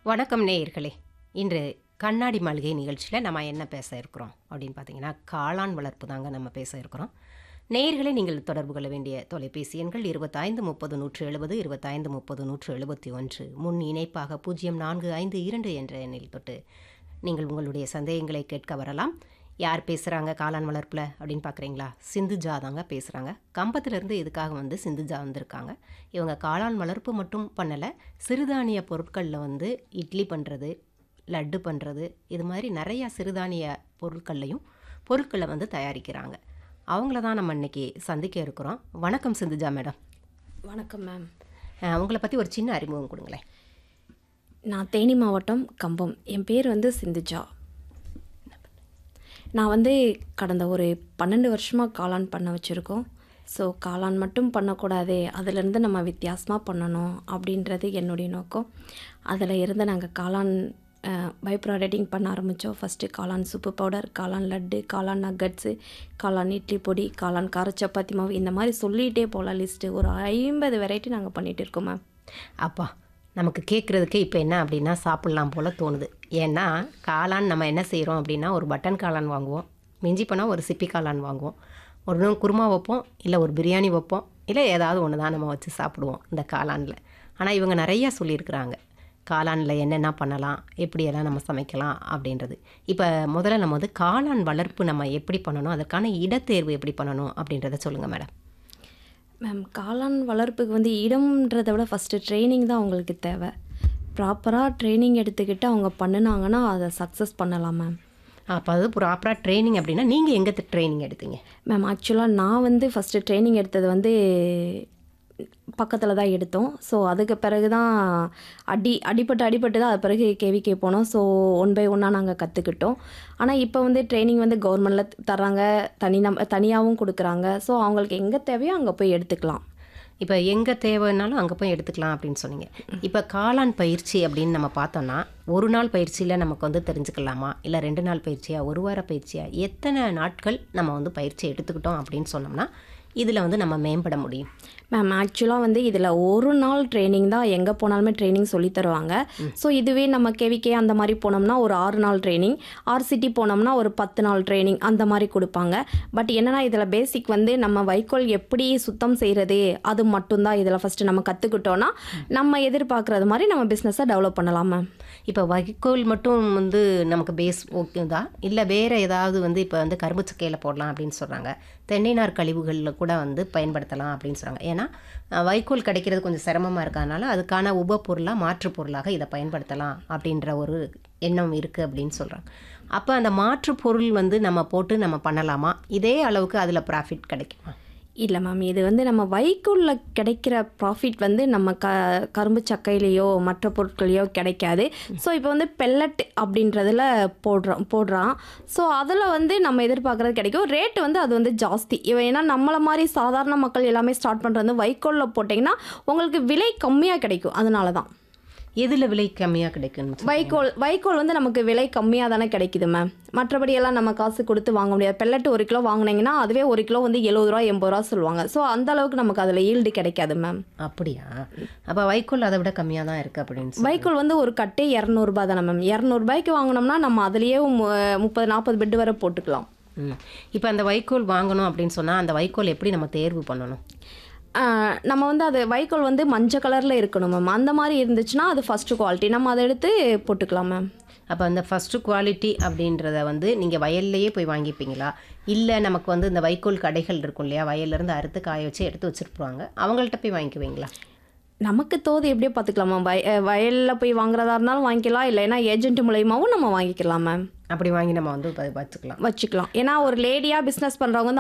வணக்கம் நேயர்களே இன்று கண்ணாடி மாளிகை நிகழ்ச்சியில் நம்ம என்ன பேச இருக்கிறோம் அப்படின்னு பார்த்தீங்கன்னா காளான் வளர்ப்பு தாங்க நம்ம பேச இருக்கிறோம் நேயர்களை நீங்கள் தொடர்பு கொள்ள வேண்டிய தொலைபேசி எண்கள் இருபத்தைந்து முப்பது நூற்று எழுபது இருபத்தைந்து முப்பது நூற்று எழுபத்தி ஒன்று முன் இணைப்பாக பூஜ்ஜியம் நான்கு ஐந்து இரண்டு என்ற எண்ணில் தொட்டு நீங்கள் உங்களுடைய சந்தேகங்களை கேட்க வரலாம் யார் பேசுகிறாங்க காளான் வளர்ப்பில் அப்படின்னு பார்க்குறீங்களா சிந்துஜா தாங்க பேசுகிறாங்க கம்பத்திலேருந்து இதுக்காக வந்து சிந்துஜா வந்திருக்காங்க இவங்க காளான் வளர்ப்பு மட்டும் பண்ணலை சிறுதானிய பொருட்களில் வந்து இட்லி பண்ணுறது லட்டு பண்ணுறது இது மாதிரி நிறையா சிறுதானிய பொருட்கள்லையும் பொருட்களை வந்து தயாரிக்கிறாங்க அவங்கள தான் நம்ம இன்னைக்கு சந்திக்க இருக்கிறோம் வணக்கம் சிந்துஜா மேடம் வணக்கம் மேம் அஹ் உங்களை பற்றி ஒரு சின்ன அறிமுகம் கொடுங்களேன் நான் தேனி மாவட்டம் கம்பம் என் பேர் வந்து சிந்துஜா நான் வந்து கடந்த ஒரு பன்னெண்டு வருஷமாக காளான் பண்ண வச்சுருக்கோம் ஸோ காளான் மட்டும் பண்ணக்கூடாது அதிலேருந்து நம்ம வித்தியாசமாக பண்ணணும் அப்படின்றது என்னுடைய நோக்கம் அதில் இருந்து நாங்கள் காளான் பை ப்ராடக்டிங் பண்ண ஆரம்பித்தோம் ஃபஸ்ட்டு காளான் சூப்பு பவுடர் காளான் லட்டு காளான் நக்கட்ஸு காளான் இட்லி பொடி காளான் கார சப்பாத்தி மாவு இந்த மாதிரி சொல்லிகிட்டே போகலாம் லிஸ்ட்டு ஒரு ஐம்பது வெரைட்டி நாங்கள் பண்ணிகிட்டு இருக்கோம் மேம் அப்பா நமக்கு கேட்குறதுக்கு இப்போ என்ன அப்படின்னா சாப்பிட்லாம் போல் தோணுது ஏன்னா காளான் நம்ம என்ன செய்கிறோம் அப்படின்னா ஒரு பட்டன் காளான் வாங்குவோம் மிஞ்சி போனால் ஒரு சிப்பி காளான் வாங்குவோம் ஒரு நாள் குருமா வைப்போம் இல்லை ஒரு பிரியாணி வைப்போம் இல்லை ஏதாவது ஒன்று தான் நம்ம வச்சு சாப்பிடுவோம் இந்த காளானில் ஆனால் இவங்க நிறையா சொல்லியிருக்கிறாங்க காளானில் என்னென்ன பண்ணலாம் எப்படியெல்லாம் நம்ம சமைக்கலாம் அப்படின்றது இப்போ முதல்ல நம்ம வந்து காளான் வளர்ப்பு நம்ம எப்படி பண்ணணும் அதற்கான இடத்தேர்வு எப்படி பண்ணணும் அப்படின்றத சொல்லுங்கள் மேடம் மேம் காளான் வளர்ப்புக்கு வந்து இடம்ன்றதை விட ஃபஸ்ட்டு ட்ரைனிங் தான் அவங்களுக்கு தேவை ப்ராப்பராக ட்ரைனிங் எடுத்துக்கிட்டு அவங்க பண்ணினாங்கன்னா அதை சக்ஸஸ் பண்ணலாம் மேம் அப்போ அது ப்ராப்பராக ட்ரைனிங் அப்படின்னா நீங்கள் எங்கே ட்ரைனிங் எடுத்தீங்க மேம் ஆக்சுவலாக நான் வந்து ஃபஸ்ட்டு ட்ரைனிங் எடுத்தது வந்து பக்கத்தில் தான் எடுத்தோம் ஸோ அதுக்கு பிறகு தான் அடி அடிபட்டு அடிபட்டு தான் அது பிறகு கேவிகே போனோம் ஸோ ஒன் பை ஒன்னாக நாங்கள் கற்றுக்கிட்டோம் ஆனால் இப்போ வந்து ட்ரைனிங் வந்து கவர்மெண்டில் தர்றாங்க தனி நம் தனியாகவும் கொடுக்குறாங்க ஸோ அவங்களுக்கு எங்கே தேவையோ அங்கே போய் எடுத்துக்கலாம் இப்போ எங்கே தேவைன்னாலும் அங்கே போய் எடுத்துக்கலாம் அப்படின்னு சொன்னீங்க இப்போ காளான் பயிற்சி அப்படின்னு நம்ம பார்த்தோம்னா ஒரு நாள் பயிற்சியில் நமக்கு வந்து தெரிஞ்சுக்கலாமா இல்லை ரெண்டு நாள் பயிற்சியா ஒரு வார பயிற்சியா எத்தனை நாட்கள் நம்ம வந்து பயிற்சி எடுத்துக்கிட்டோம் அப்படின்னு சொன்னோம்னா இதில் வந்து நம்ம மேம்பட முடியும் மேம் ஆக்சுவலாக வந்து இதில் ஒரு நாள் ட்ரைனிங் தான் எங்கே போனாலுமே ட்ரைனிங் சொல்லி தருவாங்க ஸோ இதுவே நம்ம கேவிகே அந்த மாதிரி போனோம்னா ஒரு ஆறு நாள் ட்ரைனிங் ஆர்சிட்டி போனோம்னா ஒரு பத்து நாள் ட்ரைனிங் அந்த மாதிரி கொடுப்பாங்க பட் என்னன்னா இதில் பேசிக் வந்து நம்ம வைக்கோல் எப்படி சுத்தம் செய்கிறது அது மட்டும்தான் இதில் ஃபஸ்ட்டு நம்ம கற்றுக்கிட்டோன்னா நம்ம எதிர்பார்க்குறது மாதிரி நம்ம பிஸ்னஸை டெவலப் பண்ணலாம் மேம் இப்போ வைக்கோல் மட்டும் வந்து நமக்கு பேஸ் ஓகே தான் இல்லை வேறு ஏதாவது வந்து இப்போ வந்து கரும்பு சக்கையில் போடலாம் அப்படின்னு சொல்கிறாங்க தென்னை நார் கழிவுகளில் கூட வந்து பயன்படுத்தலாம் அப்படின்னு சொல்கிறாங்க ஏன்னா அஹ், வைக்கோல் கிடைக்கிறது கொஞ்சம் சிரமமாக இருக்கறனால அதுக்கான உபப்பொருளாக மாற்றுப் பொருளாக இதை பயன்படுத்தலாம் அப்படின்ற ஒரு எண்ணம் இருக்குது அப்படின்னு சொல்கிறாங்க அப்போ அந்த மாற்றுப் பொருள் வந்து நம்ம போட்டு நம்ம பண்ணலாமா இதே அளவுக்கு அதில் ப்ராஃபிட் கிடைக்குமா இல்லை மேம் இது வந்து நம்ம வைக்கோலில் கிடைக்கிற ப்ராஃபிட் வந்து நம்ம க கரும்பு சக்கையிலையோ மற்ற பொருட்களையோ கிடைக்காது ஸோ இப்போ வந்து பெல்லட் அப்படின்றதுல போடுறோம் போடுறான் ஸோ அதில் வந்து நம்ம எதிர்பார்க்குறது கிடைக்கும் ரேட் வந்து அது வந்து ஜாஸ்தி இவன் ஏன்னா நம்மளை மாதிரி சாதாரண மக்கள் எல்லாமே ஸ்டார்ட் பண்ணுறது வந்து வைக்கோலில் போட்டிங்கன்னா உங்களுக்கு விலை கம்மியாக கிடைக்கும் அதனால தான் எதில் விலை கம்மியாக கிடைக்குன்னு சொல்றீங்க? வைக்கோல் வைக்கோல் வந்து நமக்கு விலை கம்மியாக தானே கிடைக்குது மேம் மற்றபடி எல்லாம் நம்ம காசு கொடுத்து வாங்க முடியாது பெல்லட் ஒரு கிலோ வாங்குனீங்கன்னா அதுவே ஒரு கிலோ வந்து எழுபது ரூபா எண்பது ரூபா சொல்லுவாங்க ஸோ அந்த அளவுக்கு நமக்கு அதில் ஈல்டு கிடைக்காது மேம் அப்படியா அப்போ வைக்கோல் அதை விட கம்மியாக தான் இருக்குது அப்படின்னு சொல்லி வைக்கோல் வந்து ஒரு கட்டே இரநூறுபா தானே மேம் இரநூறுபாய்க்கு வாங்கினோம்னா நம்ம அதுலேயே மு- முப்பது நாற்பது பெட் வரை போட்டுக்கலாம் ம் இப்போ அந்த வைக்கோல் வாங்கணும் அப்படின்னு சொன்னால் அந்த வைக்கோல் எப்படி நம்ம தேர்வு பண்ணணும் ஆஹ் நம்ம வந்து அது வைக்கோல் வந்து மஞ்சள் கலரில் இருக்கணும் மேம் அந்த மாதிரி இருந்துச்சுன்னா அது ஃபஸ்ட்டு குவாலிட்டி நம்ம அதை எடுத்து போட்டுக்கலாம் மேம் அப்போ அந்த ஃபஸ்ட்டு குவாலிட்டி அப்படின்றத வந்து நீங்கள் வயல்லையே போய் வாங்கிப்பீங்களா இல்லை நமக்கு வந்து இந்த வைக்கோல் கடைகள் இருக்கும் இல்லையா வயல்லேருந்து அறுத்து காய வச்சு எடுத்து வச்சுருப்பாங்க அவங்கள்ட்ட போய் வாங்கிக்குவீங்களா நமக்கு தோது எப்படியோ பார்த்துக்கலாமா வய வயலில் போய் வாங்குறதா இருந்தாலும் வாங்கிக்கலாம் இல்லைன்னா ஏஜென்ட் மூலயமாவும் நம்ம வாங்கிக்கலாம் மேம் அப்படி வாங்கி நம்ம வந்து ப- வச்சுக்கலாம் வச்சுக்கலாம் ஏன்னா ஒரு லேடியாக பிஸ்னஸ் பண்ணுறவங்க வந்து